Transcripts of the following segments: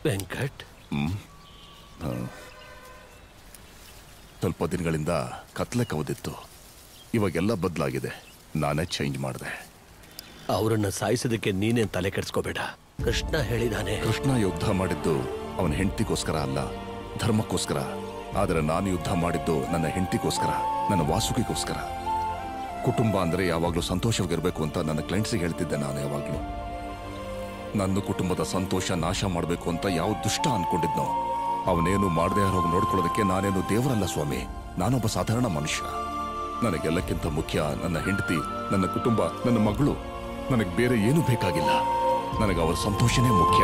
ವೆಂಕಟ್ ಸ್ವಲ್ಪ ದಿನಗಳಿಂದ ಕತ್ಲೆ ಕವದಿತ್ತು ಇವಾಗೆಲ್ಲ ಬದಲಾಗಿದೆ ನಾನೇ ಚೇಂಜ್ ಮಾಡಿದೆ ಅವರನ್ನ ಸಾಯಿಸೋದಕ್ಕೆ ನೀನೇನ್ ತಲೆ ಕೆಡಿಸ್ಕೋಬೇಡ ಕೃಷ್ಣ ಹೇಳಿದಾನೆ ಕೃಷ್ಣ ಯುದ್ಧ ಮಾಡಿದ್ದು ಅವನ ಹೆಂಡತಿಗೋಸ್ಕರ ಅಲ್ಲ ಧರ್ಮಕ್ಕೋಸ್ಕರ ಆದರೆ ನಾನು ಯುದ್ಧ ಮಾಡಿದ್ದು ನನ್ನ ಹೆಂಡತಿಗೋಸ್ಕರ ನನ್ನ ವಾಸುಕಿಗೋಸ್ಕರ ಕುಟುಂಬ ಅಂದರೆ ಯಾವಾಗಲೂ ಸಂತೋಷವಾಗಿರ್ಬೇಕು ಅಂತ ನನ್ನ ಕ್ಲೈಂಟ್ಸಿಗೆ ಹೇಳ್ತಿದ್ದೆ ನಾನು ಯಾವಾಗಲೂ ನನ್ನ ಕುಟುಂಬದ ಸಂತೋಷ ನಾಶ ಮಾಡಬೇಕು ಅಂತ ಯಾವ ದುಷ್ಟ ಅನ್ಕೊಂಡಿದ್ನೋ ಅವನೇನು ಮಾಡದೆ ಹೋಗಿ ನೋಡ್ಕೊಳ್ಳೋದಕ್ಕೆ ನಾನೇನು ದೇವರಲ್ಲ ಸ್ವಾಮಿ ನಾನೊಬ್ಬ ಸಾಧಾರಣ ಮನುಷ್ಯ ನನಗೆಲ್ಲಕ್ಕಿಂತ ಮುಖ್ಯ ನನ್ನ ಹೆಂಡತಿ ನನ್ನ ಕುಟುಂಬ ನನ್ನ ಮಗಳು ನನಗೆ ಬೇರೆ ಏನೂ ಬೇಕಾಗಿಲ್ಲ ನನಗೆ ಅವರ ಸಂತೋಷನೇ ಮುಖ್ಯ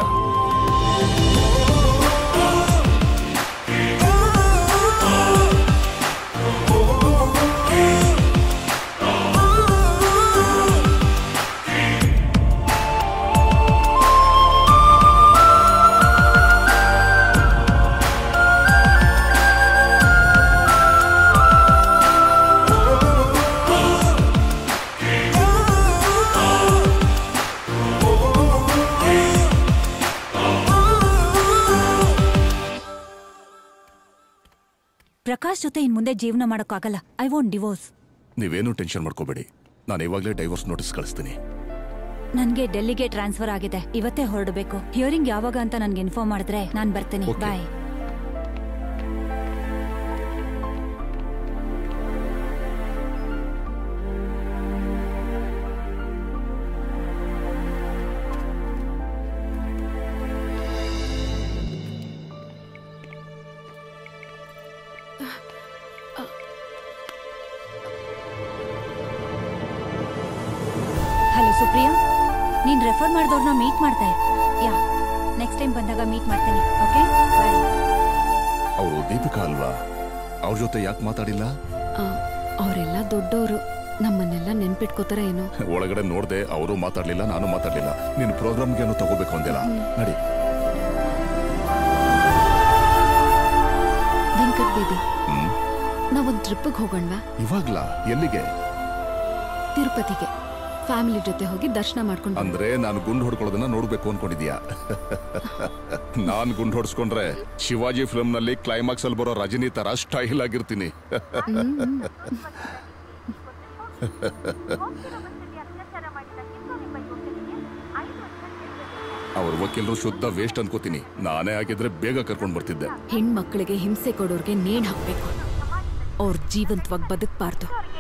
ಪ್ರಕಾಶ್ ಜೊತೆ ಇನ್ ಮುಂದೆ ಜೀವನ ಮಾಡೋಕ್ಕಾಗಲ್ಲ ಐ ವಾಂಟ್ ಡಿವೋರ್ಸ್ ನೀವೇನು ಟೆನ್ಷನ್ ಮಾಡ್ಕೋಬೇಡಿ ನಾನು ಇವಾಗಲೇ ಡೈವರ್ಸ್ ನೋಟಿಸ್ ಕಳಿಸ್ತೀನಿ ನನ್ಗೆ ಡೆಲ್ಲಿಗೆ ಟ್ರಾನ್ಸ್ಫರ್ ಆಗಿದೆ ಇವತ್ತೇ ಹೊರಡಬೇಕು ಹಿಯರಿಂಗ್ ಯಾವಾಗ ಅಂತ ನನ್ಗೆ ಇನ್ಫಾರ್ಮ್ ಮಾಡಿದ್ರೆ ನಾನ್ ಬರ್ತೀನಿ Okay. ಬಾಯ್ ಹಲೋ ಸುಪ್ರಿಯಾ ನೀನ್ ರೆಫರ್ ಮಾಡಿದವ್ರನ್ನ ಮೀಟ್ ಮಾಡ್ದೆ ಯಾ ನೆಕ್ಸ್ಟ್ ಟೈಮ್ ಬಂದಾಗ ಮೀಟ್ ಮಾಡ್ತೀನಿ ಓಕೆ ಬಾಯ್ ಅವರು ದೀಪಿಕಾ ಅಲ್ವಾ ಅವ್ರ ಜೊತೆ ಯಾಕೆ ಮಾತಾಡಿಲ್ಲ ಅವರೆಲ್ಲ ದೊಡ್ಡವರು ನಮ್ಮನ್ನೆಲ್ಲ ನೆನ್ಪಿಟ್ಕೋತಾರ ಏನೋ ಒಳಗಡೆ ನೋಡ್ದೆ ಅವರು ಮಾತಾಡ್ಲಿಲ್ಲ ನಾನು ಮಾತಾಡ್ಲಿಲ್ಲ ನೀನು ಪ್ರೋಗ್ರಾಮ್ಗೆ ಏನೋ ತಗೋಬೇಕು ಅಂದಿಲ್ಲ ನಡಿ ವೆಂಕಟ್ ಬೇಬಿ ಹ್ಮ್ ನಾವೊಂದ್ ಟ್ರಿಪ್ಪಿಗೆ ಹೋಗೋಣವಾ ಇವಾಗ್ಲಾ ಎಲ್ಲಿಗೆ ತಿರುಪತಿಗೆ ಫ್ಯಾಮಿಲಿ ಜೊತೆ ಹೋಗಿ ದರ್ಶನ ಮಾಡ್ಕೊಂಡು ಬರೋಣ. ಅಂದ್ರೆ ನಾನು ಗುಂಡು ಹೊಡ್ಕೊಳ್ಳೋದನ್ನ ನೋಡ್ಬೇಕು ಅನ್ಕೊಂಡಿದ್ಯಾ ನಾನ್ ಗುಂಡು ಹೊಡ್ಸ್ಕೊಂಡ್ರೆ ಶಿವಾಜಿ ಫಿಲ್ಮ್ ನಲ್ಲಿ ಕ್ಲೈಮ್ಯಾಕ್ಸ್ ಅಲ್ಲಿ ಬರೋ ರಜನಿ ತರ ಸ್ಟೈಲ್ ಆಗಿರ್ತೀನಿ ಅವ್ರ ವಕೀಲರು ಶುದ್ಧ ವೇಸ್ಟ್ ಅನ್ಕೋತೀನಿ ನಾನೇ ಆಗಿದ್ರೆ ಬೇಗ ಕರ್ಕೊಂಡ್ ಬರ್ತಿದ್ದೆ ಹೆಣ್ಮಕ್ಳಿಗೆ ಹಿಂಸೆ ಕೊಡೋರ್ಗೆ ನೇಣ್ ಹಾಕ್ಬೇಕು ಅವ್ರ ಜೀವಂತವಾಗಿ ಬದುಕ್ಬಾರ್ದು